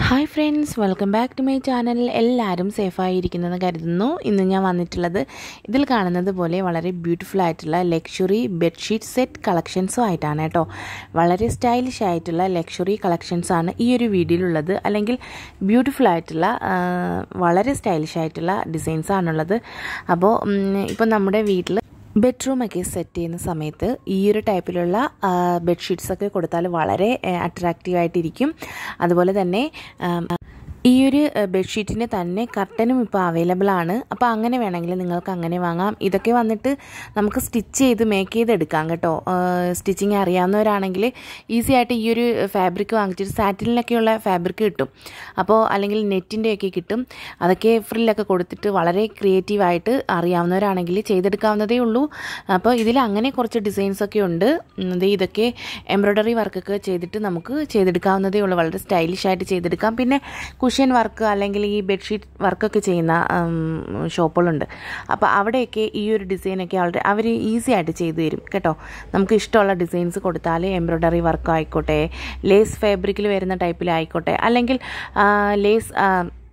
hi friends welcome back to my channel എല്ലാവരും സേഫായിരിക്കുന്നെന്ന് കരുതുന്നു ഇന്ന് ഞാൻ വന്നിട്ടുള്ളത് ഇതിൽ കാണുന്നത് പോലെ വളരെ ബ്യൂട്ടിഫുൾ ആയിട്ടുള്ള ലക്ഷറി ബെഡ്ഷീറ്റ് സെറ്റ് കളക്ഷൻസും ആയിട്ടാണ് കേട്ടോ വളരെ സ്റ്റൈലിഷ് ആയിട്ടുള്ള ലക്ഷറി കളക്ഷൻസ് ആണ് ഈ ഒരു വീഡിയോയിലുള്ളത് അല്ലെങ്കിൽ ബ്യൂട്ടിഫുൾ ആയിട്ടുള്ള ആ, വളരെ സ്റ്റൈലിഷ് ആയിട്ടുള്ള ഡിസൈൻസ് ആണുള്ളത് അപ്പോൾ ഇപ്പോൾ നമ്മുടെ വീട്ടിൽ ബെഡ്റൂമൊക്കെ സെറ്റ് ചെയ്യുന്ന സമയത്ത് ഈ ഒരു ടൈപ്പിലുള്ള ബെഡ്ഷീറ്റ്സ് ഒക്കെ കൊടുത്താൽ വളരെ അട്രാക്റ്റീവ് ആയിട്ടിരിക്കും അതുപോലെ തന്നെ ആം, ഈ ഒരു ബെഡ്ഷീറ്റിന് തന്നെ കർട്ടനും ഇപ്പോൾ അവൈലബിൾ ആണ് അപ്പോൾ അങ്ങനെ വേണമെങ്കിൽ നിങ്ങൾക്ക് അങ്ങനെ വാങ്ങാം ഇതൊക്കെ വന്നിട്ട് നമുക്ക് സ്റ്റിച്ച് ചെയ്ത് മേക്ക് ചെയ്തെടുക്കാം കേട്ടോ സ്റ്റിച്ചിങ് അറിയാവുന്നവരാണെങ്കിൽ ഈസി ആയിട്ട് ഈ ഒരു ഫാബ്രിക് വാങ്ങിച്ചിട്ട് സാറ്റിനിലൊക്കെയുള്ള ഫാബ്രിക് കിട്ടും അപ്പോൾ അല്ലെങ്കിൽ നെറ്റിൻ്റെയൊക്കെ കിട്ടും അതൊക്കെ ഫ്രില്ലൊക്കെ കൊടുത്തിട്ട് വളരെ ക്രിയേറ്റീവായിട്ട് അറിയാവുന്നവരാണെങ്കിൽ ചെയ്തെടുക്കാവുന്നതേ ഉള്ളൂ അപ്പോൾ ഇതിൽ അങ്ങനെ കുറച്ച് ഡിസൈൻസ് ഒക്കെ ഉണ്ട് ഉം, ദേ ഇതൊക്കെ എംബ്രോയ്ഡറി വർക്കൊക്കെ ചെയ്തിട്ട് നമുക്ക് ചെയ്തെടുക്കാവുന്നതേ ഉള്ളൂ വളരെ സ്റ്റൈലിഷ് ആയിട്ട് ചെയ്തെടുക്കാം പിന്നെ കുഷ്യൻ വർക്ക് അല്ലെങ്കിൽ ഈ ബെഡ്ഷീറ്റ് വർക്കൊക്കെ ചെയ്യുന്ന ഉം, ഷോപ്പുകളുണ്ട് അപ്പോൾ അവിടെയൊക്കെ ഈ ഒരു ഡിസൈനൊക്കെ വളരെ അവർ ഈസി ആയിട്ട് ചെയ്തു തരും കേട്ടോ നമുക്ക് ഇഷ്ടമുള്ള ഡിസൈൻസ് കൊടുത്താൽ എംബ്രോയ്ഡറി വർക്ക് ആയിക്കോട്ടെ ലേസ് ഫാബ്രിക്കിൽ വരുന്ന ടൈപ്പിലായിക്കോട്ടെ അല്ലെങ്കിൽ ആ, ലേസ് ആ,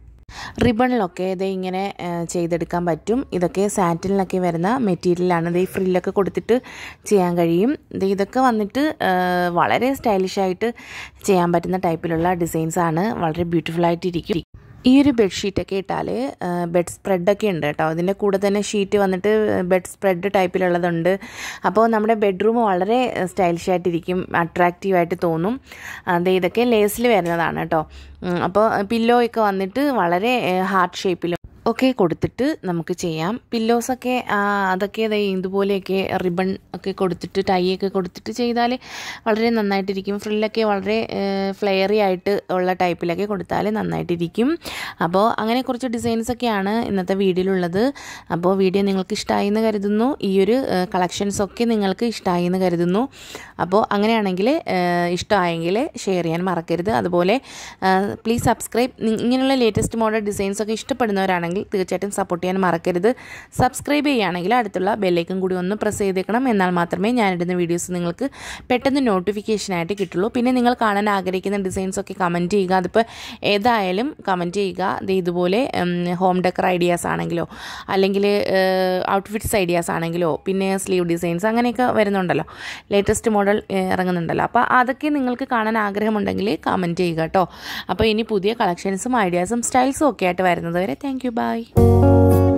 റിബണിലൊക്കെ ഇത് ഇങ്ങനെ ആ, ചെയ്തെടുക്കാൻ പറ്റും ഇതൊക്കെ സാറ്റിനിലൊക്കെ വരുന്ന മെറ്റീരിയലാണ് ഇത് ഈ ഫ്രില്ലൊക്കെ കൊടുത്തിട്ട് ചെയ്യാൻ കഴിയും ഇത് ഇതൊക്കെ വന്നിട്ട് ആ, വളരെ സ്റ്റൈലിഷ് ആയിട്ട് ചെയ്യാൻ പറ്റുന്ന ടൈപ്പിലുള്ള ഡിസൈൻസ് ആണ് വളരെ ബ്യൂട്ടിഫുൾ ആയിട്ടിരിക്കും ഈ ഒരു ബെഡ്ഷീറ്റൊക്കെ ഇട്ടാൽ ബെഡ് സ്പ്രെഡൊക്കെ ഉണ്ട് കേട്ടോ ഇതിൻ്റെ കൂടെ തന്നെ ഷീറ്റ് വന്നിട്ട് ബെഡ് സ്പ്രെഡ് ടൈപ്പിലുള്ളതുണ്ട് അപ്പോൾ നമ്മുടെ ബെഡ്റൂം വളരെ സ്റ്റൈലിഷ് ആയിട്ടിരിക്കും അട്രാക്റ്റീവ് ആയിട്ട് തോന്നും അത് ഇതൊക്കെ ലേസിൽ വരുന്നതാണ് കേട്ടോ ഉം, അപ്പോൾ പില്ലോ ഒക്കെ വന്നിട്ട് വളരെ ഹാർട്ട് ഷേപ്പിലും ഒക്കെ കൊടുത്തിട്ട് നമുക്ക് ചെയ്യാം പില്ലോസൊക്കെ അതൊക്കെ ദേ ഇതുപോലെയൊക്കെ റിബൺ ഒക്കെ കൊടുത്തിട്ട് ടൈ ഒക്കെ കൊടുത്തിട്ട് ചെയ്താൽ വളരെ നന്നായിട്ടിരിക്കും ഫ്രില്ലൊക്കെ വളരെ ഫ്ലെയറി ആയിട്ട് ഉള്ള ടൈപ്പിലൊക്കെ കൊടുത്താൽ നന്നായിട്ടിരിക്കും അപ്പോൾ അങ്ങനെ കുറച്ച് ഡിസൈൻസ് ഒക്കെയാണ് ഇന്നത്തെ വീഡിയോയിലുള്ളത് അപ്പോൾ വീഡിയോ നിങ്ങൾക്ക് ഇഷ്ടമായി എന്ന് കരുതുന്നു ഈ ഒരു കളക്ഷൻസ് ഒക്കെ നിങ്ങൾക്ക് ഇഷ്ടമായി എന്ന് കരുതുന്നു അപ്പോൾ അങ്ങനെയാണെങ്കിൽ ഇഷ്ടമായെങ്കിൽ ഷെയർ ചെയ്യാൻ മറക്കരുത് അതുപോലെ പ്ലീസ് സബ്സ്ക്രൈബ് ഇങ്ങനെയുള്ള ലേറ്റസ്റ്റ് മോഡൽ ഡിസൈൻസ് ഒക്കെ ഇഷ്ടപ്പെടുന്നവരാണെങ്കിൽ തീർച്ചയായിട്ടും സപ്പോർട്ട് ചെയ്യാൻ മറക്കരുത് സബ്സ്ക്രൈബ് ചെയ്യുകയാണെങ്കിൽ അടുത്തുള്ള ബെല്ലൈക്കൻ കൂടി ഒന്ന് പ്രസ് ചെയ്തേക്കണം എന്നാൽ മാത്രമേ ഞാനിടുന്ന വീഡിയോസ് നിങ്ങൾക്ക് പെട്ടെന്ന് നോട്ടിഫിക്കേഷനായിട്ട് കിട്ടുള്ളൂ പിന്നെ നിങ്ങൾ കാണാൻ ആഗ്രഹിക്കുന്ന ഡിസൈൻസ് ഒക്കെ കമൻറ്റ് ചെയ്യുക അതിപ്പോൾ ഏതായാലും കമൻറ്റ് ചെയ്യുക ഇത് ഇതുപോലെ ഹോം ഡെക്കർ ഐഡിയാസ് ആണെങ്കിലോ അല്ലെങ്കിൽ ഔട്ട്ഫിറ്റ്സ് ഐഡിയാസ് ആണെങ്കിലോ പിന്നെ സ്ലീവ് ഡിസൈൻസ് അങ്ങനെയൊക്കെ വരുന്നുണ്ടല്ലോ ലേറ്റസ്റ്റ് മോഡൽ ഇറങ്ങുന്നുണ്ടല്ലോ അപ്പോൾ അതൊക്കെ നിങ്ങൾക്ക് കാണാൻ ആഗ്രഹമുണ്ടെങ്കിൽ കമൻറ്റ് ചെയ്യുക കേട്ടോ അപ്പോൾ ഇനി പുതിയ കളക്ഷൻസും ഐഡിയാസും സ്റ്റൈൽസും ഒക്കെ ആയിട്ട് വരുന്നത് വരെ താങ്ക് യു ബൈ